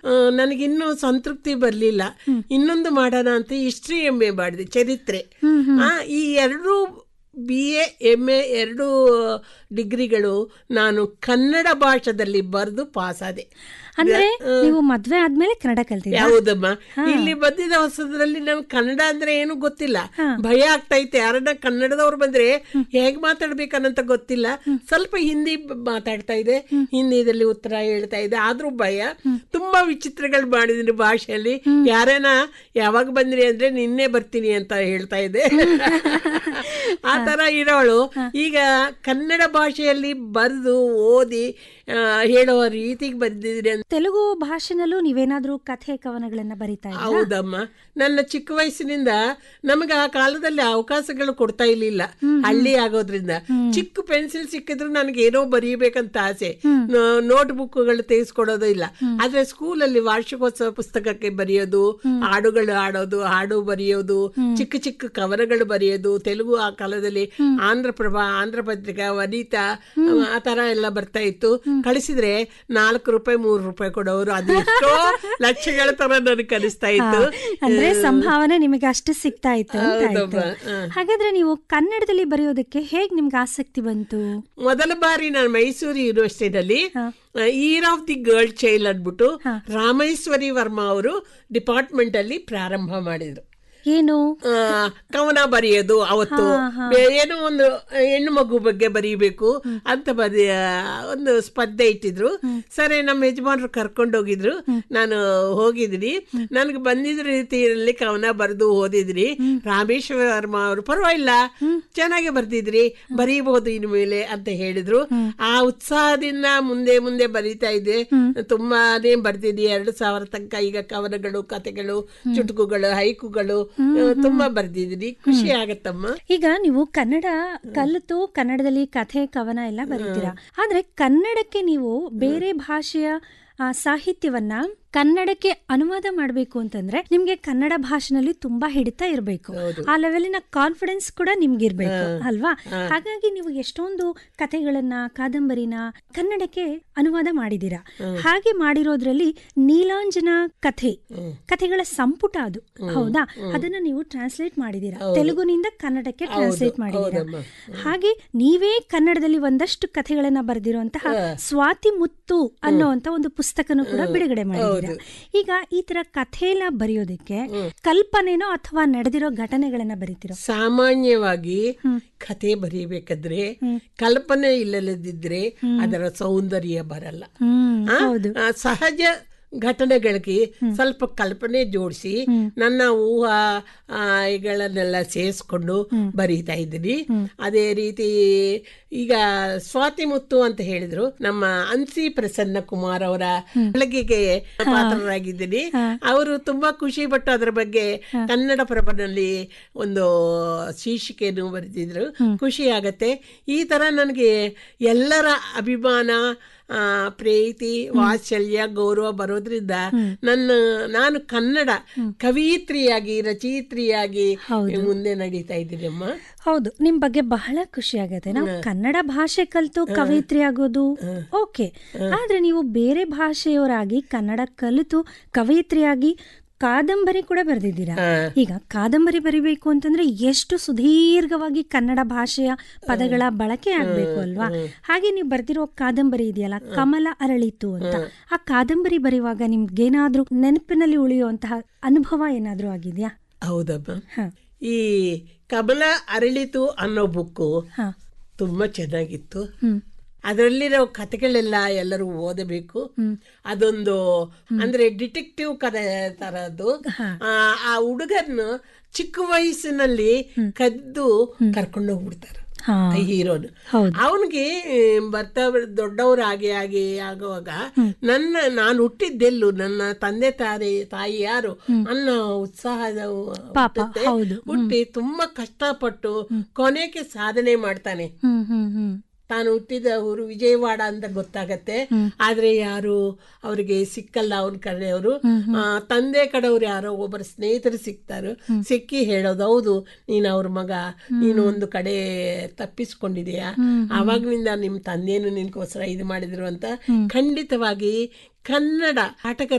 ನನಗಿನ್ನೂ ಸಂತೃಪ್ತಿ ಬರಲಿಲ್ಲ ಇನ್ನೊಂದು ಮಾಡೋಣ ಅಂತ ಹಿಸ್ಟ್ರಿ ಎಮ್ ಎ ಮಾಡಿದೆ ಚರಿತ್ರೆ ಆ, ಈ ಎರಡು ಬಿ ಎ ಎಮ್ ಎ ಎರಡು ಡಿಗ್ರಿಗಳು ನಾನು ಕನ್ನಡ ಭಾಷೆದಲ್ಲಿ ಬರೆದು ಪಾಸಾದೆ ಅಂದ್ರೆ ನೀವು ಮದ್ವೆ ಆದ್ಮೇಲೆ ಕನ್ನಡ ಕಲ್ತಿದ್ದ ಯಾವುದಮ್ಮ ಇಲ್ಲಿ ಬಂದಿದ ಹೊಸದ್ರಲ್ಲಿ ನನ್ ಕನ್ನಡ ಅಂದ್ರೆ ಏನು ಗೊತ್ತಿಲ್ಲ ಭಯ ಆಗ್ತೈತೆ ಯಾರನ್ನ ಕನ್ನಡದವ್ರು ಬಂದ್ರೆ ಹೇಗ್ ಮಾತಾಡ್ಬೇಕನ್ನಂತ ಗೊತ್ತಿಲ್ಲ ಸ್ವಲ್ಪ ಹಿಂದಿ ಬ- ಮಾತಾಡ್ತಾ ಇದೆ ಹಿಂದಿದಲ್ಲಿ ಉತ್ತರ ಹೇಳ್ತಾ ಇದೆ ಆದ್ರೂ ಭಯ ತುಂಬಾ ವಿಚಿತ್ರಗಳು ಮಾಡಿದೀನಿ ಭಾಷೆಯಲ್ಲಿ ಯಾರೇನ ಯಾವಾಗ ಬಂದ್ರಿ ಅಂದ್ರೆ ನಿನ್ನೆ ಬರ್ತೀನಿ ಅಂತ ಹೇಳ್ತಾ ಇದೆ ಆ ತರ ಇರೋಳು ಈಗ ಕನ್ನಡ ಭಾಷೆಯಲ್ಲಿ ಬರೆದು ಓದಿ ಆ, ಹೇಳೋ ರೀತಿಗೆ ಬಂದಿದ್ದೀನಿ ಅಂತ ತೆಲುಗು ಭಾಷೆನಲ್ಲೂ ನೀವೇನಾದ್ರೂ ಕಥೆ ಕವನಗಳನ್ನ ಬರೀತಾ ಇದ್ದೀರಾ ಹೌದಮ್ಮ ನನ್ನ ಚಿಕ್ಕ ವಯಸ್ಸಿನಿಂದ ನಮಗೆ ಆ ಕಾಲದಲ್ಲಿ ಅವಕಾಶಗಳು ಕೊಡ್ತಾ ಇರ್ಲಿಲ್ಲ ಹಳ್ಳಿ ಆಗೋದ್ರಿಂದ ಚಿಕ್ಕ ಪೆನ್ಸಿಲ್ ಸಿಕ್ಕಿದ್ರು ನನಗೆ ಏನೋ ಬರೀಬೇಕಂತ ಆಸೆ ನೋಟ್ ಬುಕ್ಗಳು ತೆಗೆಸ್ಕೊಡೋದು ಇಲ್ಲ ಆದ್ರೆ ಸ್ಕೂಲಲ್ಲಿ ವಾರ್ಷಿಕೋತ್ಸವ ಪುಸ್ತಕಕ್ಕೆ ಬರೆಯೋದು ಹಾಡುಗಳು ಆಡೋದು ಹಾಡು ಬರೆಯೋದು ಚಿಕ್ಕ ಚಿಕ್ಕ ಕವನಗಳು ಬರೆಯೋದು ತೆಲುಗು ಆ ಕಾಲದಲ್ಲಿ ಆಂಧ್ರಪ್ರಭ ಆಂಧ್ರ ಪತ್ರಿಕಾ ವನಿತಾ ಆ ತರ ಎಲ್ಲ ಬರ್ತಾ ಇತ್ತು ಕಳಿಸಿದ್ರೆ ನಾಲ್ಕು ರೂಪಾಯಿ ಮೂರು ರೂಪಾಯಿ ಕೊಡೋರು ಅದು ಎಷ್ಟೋ ಲಕ್ಷಗಳ ತರ ನನಗೆ ಕಲಿಸ್ತಾ ಇತ್ತು ಅಂದ್ರೆ ಸಂಭಾವನೆ ನಿಮಗೆ ಅಷ್ಟು ಸಿಗ್ತಾ ಇತ್ತು ಅಂತ ಆಯ್ತು ಹೌದಮ್ಮ, ಹ. ಹಾಗಾದ್ರೆ ನೀವು ಕನ್ನಡದಲ್ಲಿ ಬರೆಯೋದಕ್ಕೆ ಹೇಗ್ ನಿಮ್ಗೆ ಆಸಕ್ತಿ ಬಂತು ಮೊದಲ ಬಾರಿ ನಾನು ಮೈಸೂರು ಯೂನಿವರ್ಸಿಟಿನಲ್ಲಿ year of the girl child ಅಂದ್ಬಿಟ್ಟು ರಾಮೇಶ್ವರಿ ವರ್ಮಾ ಅವರು ಡಿಪಾರ್ಟ್ಮೆಂಟ್ ಅಲ್ಲಿ ಪ್ರಾರಂಭ ಮಾಡಿದ್ರು ಏನು ಆ, ಕವನ ಬರೆಯೋದು ಅವತ್ತು ಬೆ- ಏನೋ ಒಂದು ಹೆಣ್ಣು ಮಗು ಬಗ್ಗೆ ಬರೀಬೇಕು ಅಂತ ಬರೀ ಒಂದು ಸ್ಪರ್ಧೆ ಇಟ್ಟಿದ್ರು ಸರಿ ನಮ್ಮ ಯಜಮಾನರು ಕರ್ಕೊಂಡೋಗಿದ್ರು ನಾನು ಹೋಗಿದ್ದೀನಿ ನನಗೆ ಬಂದಿದ್ದ ರೀತಿಯಲ್ಲಿ ಕವನ ಬರೆದು ಓದಿದ್ರಿ ರಾಮೇಶ್ವರ ವರ್ಮ ಅವರು ಪರವಾಗಿಲ್ಲ ಚೆನ್ನಾಗಿ ಬರ್ದಿದ್ರಿ ಬರೀಬಹುದು ಇನ್ಮೇಲೆ ಅಂತ ಹೇಳಿದ್ರು ಆ ಉತ್ಸಾಹದಿಂದ ಮುಂದೆ ಮುಂದೆ ಬರೀತಾ ಇದ್ದೆ ತುಂಬಾನೇ ಬರ್ದಿದ್ದೆ ಎರಡು ಸಾವಿರ ತನಕ ಈಗ ಕವನಗಳು ಕಥೆಗಳು ಚುಟುಕುಗಳು ಹೈಕುಗಳು ಆ, ತುಂಬಾ ಬರ್ದಿದ್ದೀನಿ ಖುಷಿ ಆಗತ್ತಮ್ಮ ಈಗ ನೀವು ಕನ್ನಡ ಕಲಿತು ಕನ್ನಡದಲ್ಲಿ ಕಥೆ ಕವನ ಎಲ್ಲ ಬರೀತೀರಾ ಆದ್ರೆ ಕನ್ನಡಕ್ಕೆ ನೀವು ಬೇರೆ ಭಾಷೆಯ ಆ, ಸಾಹಿತ್ಯವನ್ನ ಕನ್ನಡಕ್ಕೆ ಅನುವಾದ ಮಾಡಬೇಕು ಅಂತಂದ್ರೆ ನಿಮ್ಗೆ ಕನ್ನಡ ಭಾಷೆನಲ್ಲಿ ತುಂಬಾ ಹಿಡಿತಾ ಇರಬೇಕು ಆ ಲೆವೆಲಿನ ಕಾನ್ಫಿಡೆನ್ಸ್ ಕೂಡ ನಿಮ್ಗಿರ್ಬೇಕು ಅಲ್ವಾ ಹಾಗಾಗಿ ನೀವು ಎಷ್ಟೊಂದು ಕಥೆಗಳನ್ನ ಕಾದಂಬರಿನ ಕನ್ನಡಕ್ಕೆ ಅನುವಾದ ಮಾಡಿದೀರಾ ಹಾಗೆ ಮಾಡಿರೋದ್ರಲ್ಲಿ ನೀಲಾಂಜನ ಕಥೆ ಕಥೆಗಳ ಸಂಪುಟ ಅದು ಹೌದಾ ಅದನ್ನ ನೀವು ಟ್ರಾನ್ಸ್ಲೇಟ್ ಮಾಡಿದೀರಾ ತೆಲುಗುನಿಂದ ಕನ್ನಡಕ್ಕೆ ಟ್ರಾನ್ಸ್ಲೇಟ್ ಮಾಡಿದೀರಾ ಹಾಗೆ ನೀವೇ ಕನ್ನಡದಲ್ಲಿ ಒಂದಷ್ಟು ಕಥೆಗಳನ್ನ ಬರೆದಿರುವಂತಹ ಸ್ವಾತಿ ಮುತ್ತು ಅನ್ನುವಂತ ಒಂದು ಪುಸ್ತಕನು ಕೂಡ ಬಿಡುಗಡೆ ಮಾಡಿದ್ದೀರಾ ಈಗ ಈ ತರ ಕಥೆ ಎಲ್ಲ ಬರೆಯೋದಕ್ಕೆ ಕಲ್ಪನೆನೋ ಅಥವಾ ನಡೆದಿರೋ ಘಟನೆಗಳನ್ನ ಬರೀತಿರೋ ಸಾಮಾನ್ಯವಾಗಿ ಕಥೆ ಬರೀಬೇಕಾದ್ರೆ ಕಲ್ಪನೆ ಇಲ್ಲದಿದ್ರೆ ಅದರ ಸೌಂದರ್ಯ ಬರಲ್ಲ ಹ್ಮ್ ಆ? ಆ, ಸಹಜ ಘಟನೆಗಳಿಗೆ ಸ್ವಲ್ಪ ಕಲ್ಪನೆ ಜೋಡಿಸಿ ನನ್ನ ಊಹಾ ಆ, ಇಗಳನ್ನೆಲ್ಲ ಸೇರಿಸ್ಕೊಂಡು ಬರೀತಾ ಇದ್ದೀನಿ ಅದೇ ರೀತಿ ಈಗ ಸ್ವಾತಿ ಮುತ್ತು ಅಂತ ಹೇಳಿದ್ರು ನಮ್ಮ ಅನ್ಸಿ ಪ್ರಸನ್ನ ಕುಮಾರ್ ಅವರ ಬೆಳಗಿಗೆ ಪಾತ್ರರಾಗಿದ್ದೀನಿ ಅವರು ತುಂಬಾ ಖುಷಿ ಪಟ್ಟು ಅದರ ಬಗ್ಗೆ ಕನ್ನಡ ಪ್ರಭನಲ್ಲಿ ಒಂದು ಶೀರ್ಷಿಕೆಯನ್ನು ಬರೆದಿದ್ರು ಖುಷಿ ಆಗತ್ತೆ ಈ ತರ ನನಗೆ ಎಲ್ಲರ ಅಭಿಮಾನ ಆ, ಪ್ರೀತಿ ವಾತ್ಸಲ್ಯ ಗೌರವ ಬರೋದ್ರಿಂದ ನನ್ನ ನಾನು ಕನ್ನಡ ಕವಿಯಿತ್ರಿಯಾಗಿ ರಚಯಿತ್ರಿಯಾಗಿ ಮುಂದೆ ನಡೀತಾ ಇದ್ದೀನಿ ಅಮ್ಮ ಹೌದು ನಿಮ್ ಬಗ್ಗೆ ಬಹಳ ಖುಷಿ ಆಗತ್ತೆ ನಾವು ಕನ್ನಡ ಭಾಷೆ ಕಲಿತು ಕವಯಿತ್ರಿ ಆಗೋದು ಓಕೆ ಆದ್ರೆ ನೀವು ಬೇರೆ ಭಾಷೆಯವರಾಗಿ ಕನ್ನಡ ಕಲಿತು ಕವಯಿತ್ರಿಯಾಗಿ ಕಾದಂಬರಿ ಕೂಡ ಬರೆದಿದ್ದೀರಾ ಈಗ ಕಾದಂಬರಿ ಬರಿಬೇಕು ಅಂತಂದ್ರೆ ಎಷ್ಟು ಸುದೀರ್ಘವಾಗಿ ಕನ್ನಡ ಭಾಷೆಯ ಪದಗಳ ಬಳಕೆ ಆಗ್ಬೇಕು ಅಲ್ವಾ ಹಾಗೆ ನೀವು ಬರ್ದಿರೋ ಕಾದಂಬರಿ ಇದೆಯಲ್ಲ ಕಮಲ ಅರಳಿತು ಅಂತ ಆ ಕಾದಂಬರಿ ಬರೆಯುವಾಗ ನಿಮ್ಗೇನಾದ್ರೂ ನೆನಪಿನಲ್ಲಿ ಉಳಿಯುವಂತಹ ಅನುಭವ ಏನಾದ್ರೂ ಆಗಿದ್ಯಾ ಹೌದಮ್ಮ ಹ ಈ ಕಮಲ ಅರಳಿತು ಅನ್ನೋ ಬುಕ್ಕು ಹ ತುಂಬಾ ಚೆನ್ನಾಗಿತ್ತು ಹ್ಮ್ ಅದರಲ್ಲಿರೋ ಕಥೆಗಳೆಲ್ಲ ಎಲ್ಲರೂ ಓದಬೇಕು ಅದೊಂದು ಅಂದ್ರೆ ಡಿಟೆಕ್ಟಿವ್ ಕಥೆ ತರದ್ದು ಆ, ಆ ಹುಡುಗನ್ನು ಚಿಕ್ಕ ವಯಸ್ಸಿನಲ್ಲಿ ಕದ್ದು ಕರ್ಕೊಂಡು ಹೋಗ್ಬಿಡ್ತಾರೆ ಹಾ ಹೀರೋನು ಹೌದು ಅವನಿಗೆ ಬರ್ತಾ ದೊಡ್ಡವ್ರು ಆಗಿ ಆಗಿ ಆಗುವಾಗ ನನ್ನ ನಾನು ಹುಟ್ಟಿದ್ದೆಲ್ಲು ನನ್ನ ತಂದೆ ತಾಯಿ ತಾಯಿ ಯಾರು ಅನ್ನೋ ಉತ್ಸಾಹದ ಪಾಪ, ಹುಟ್ಟುತ್ತೆ. ಹೌದು. ಹುಟ್ಟಿ ತುಂಬಾ ಕಷ್ಟಪಟ್ಟು ಕೊನೆಗೆ ಸಾಧನೆ ಮಾಡ್ತಾನೆ ಹ್ಮ್ ಹ್ಮ್ ಹ್ಮ್ ತಾನು ಹುಟ್ಟಿದ ಊರು ವಿಜಯವಾಡ ಅಂತ ಗೊತ್ತಾಗತ್ತೆ ಆದ್ರೆ ಯಾರು ಅವರಿಗೆ ಸಿಕ್ಕಲ್ಲ ಅವನ ಕಡೆಯವರು ಆ, ತಂದೆ ಕಡೆಯವ್ರು ಯಾರೋ ಒಬ್ಬರ ಸ್ನೇಹಿತರು ಸಿಗ್ತಾರು ಸಿಕ್ಕಿ ಹೇಳೋದು ಹೌದು ನೀನು ಅವ್ರ ಮಗ ನೀನು ಒಂದು ಕಡೆ ತಪ್ಪಿಸ್ಕೊಂಡಿದೀಯಾ ಆವಾಗ್ನಿಂದ ನಿಮ್ ತಂದೆನು ನಿನ್ಗೋಸ್ಕರ ಇದು ಮಾಡಿದ್ರು ಅಂತ ಖಂಡಿತವಾಗಿ ಕನ್ನಡ ಆಟಗಾರ